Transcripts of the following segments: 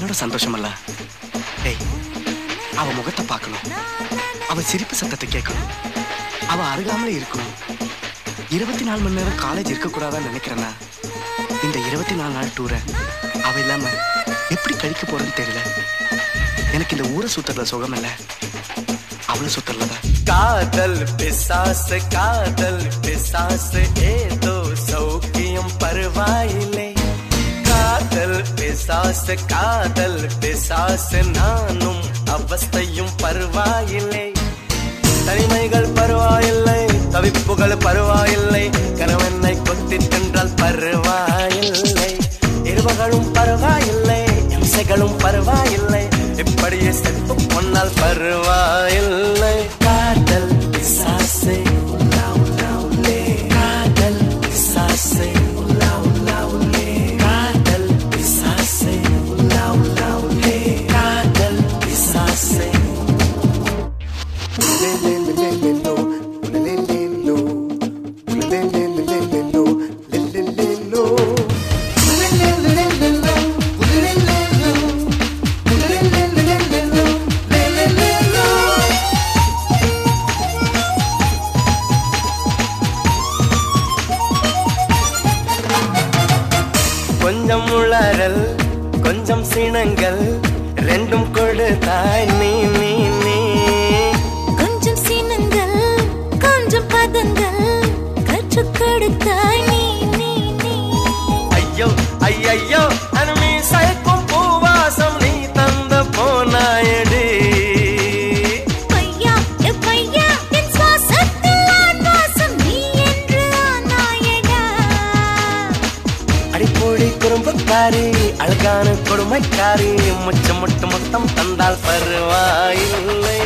என்னோட சந்தோஷம் அல்ல டேய் அவ முகத்தை பார்க்கணும் அவ சிரிப்பு சத்தத்தை கேட்கணும் அவ அருகாமலே இருக்கணும் இருபத்தி நாலு மணி நேரம் காலேஜ் இருக்கக்கூடாதான்னு நினைக்கிறேன்னா இந்த இருபத்தி நாலு நாள் டூரை அவ இல்லாம எப்படி கழிக்க போறேன்னு தெரியல எனக்கு இந்த ஊரை சுத்துறதுல சுகம் இல்ல அவளை சுத்துறதுல தான் காதல் பிசாசு காதல் பிசாசு ஏதோ சௌக்கியம் பரவாயில்லை காதல் பிசாசு காதல் பிசாசு நானும் அவஸ்தையும் பரவாயில்லை தனிமைகள் பரவாயில்லை தவிப்புகள் பரவாயில்லை கணவனை கொத்தி தின்றால் பரவாயில்லை இருவகளும் பரவாயில்லை இம்சைகளும் பரவாயில்லை இப்படியே செத்து பொன்னால் பரவாயில்லை காதல் பிசாசே உலா உலா உலே காதல் பிசாசே உலா உலா உலே காதல் பிசாசே உலா உலா உலே காதல் பிசாசே கொஞ்சம் உளறல் கொஞ்சம் சினங்கள் ரெண்டும் கொடுத்தாய் நீ நீ நீ கொஞ்சம் சினங்கள் கொஞ்சம் பதங்கள் கற்றுக் கொடுத்தாய் நீ நீ நீ ஐயோ ஐயையோ அனுமி சயக்கும் பூவாசம் நீ தந்த போனாயடி பையா எ பையா என் சுவாசத்தில் ஆன்வாசம் நீ என்று ஆனாயடா அடிப்பொடி குறும்புக்காரி அழகான கொடுமைக்காரி முச்சம் முட்டு மொத்தம் தந்தால் பரவாயில்லை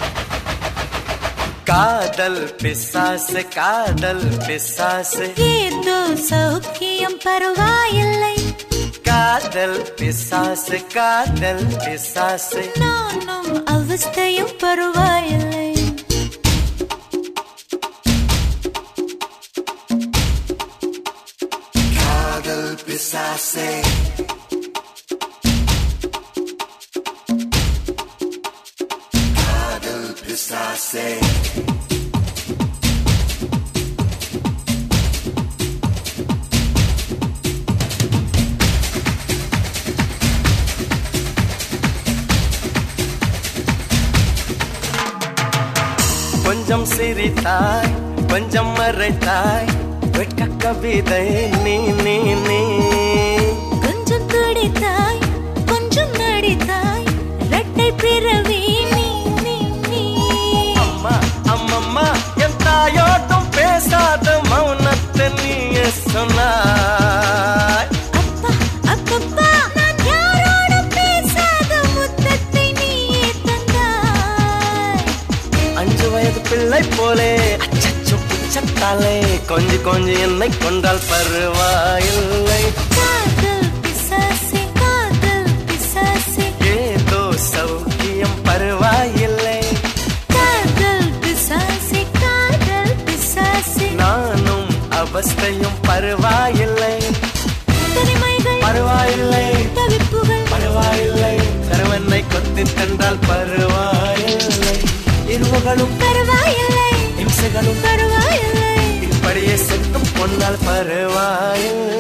காதல் பிசாசு காதல் பிசாசு ஏதோ சௌக்கியம் பரவாயில்லை காதல் பிசாசு காதல் பிசாசு நானும் அவஸ்தையும் பரவாயில்லை காதல் பிசாசே காதல் பிசாசே கொஞ்சம் சிரித்தாய் கொஞ்சம் மறைத்தாய் வெட்க கவிதை நீ நீ நீ கொஞ்சம் துடித்தாய் கொஞ்சம் நடித்தாய் இரட்டை பிறவி நீ நீ நீ அம்மா அம்மம்மா என் தாயோட்டும் பேசாத மௌனத்தை நீயே சொன்னாய் அப்பா அப்பப்பா நான் யாரோடும் பேசாத முத்தத்தை நீயே தந்தாய் அஞ்சு வயது பிள்ளை போலே அச்சச்சு புச்சத்தாலே கொஞ்சி கொஞ்சி என்னை கொண்டால் பரவாயில்லை காதல் பிசாசே காதல் பிசாசே ஏதோ சௌக்கியம் பரவாயில்லை காதல் பிசாசே காதல் பிசாசே நானும் அவஸ்தையும் பரவாயில்லை தனிமைகள் பரவாயில்லை தவிப்புகள் பரவாயில்லை கருவனை கொத்தி தந்தால் பரவாயில்லை இருவுகளும் பரவாயில்லை இம்சைகளும் பரவாயில்லை இப்படியே செத்தும் பொன்னால் பரவாயில்லை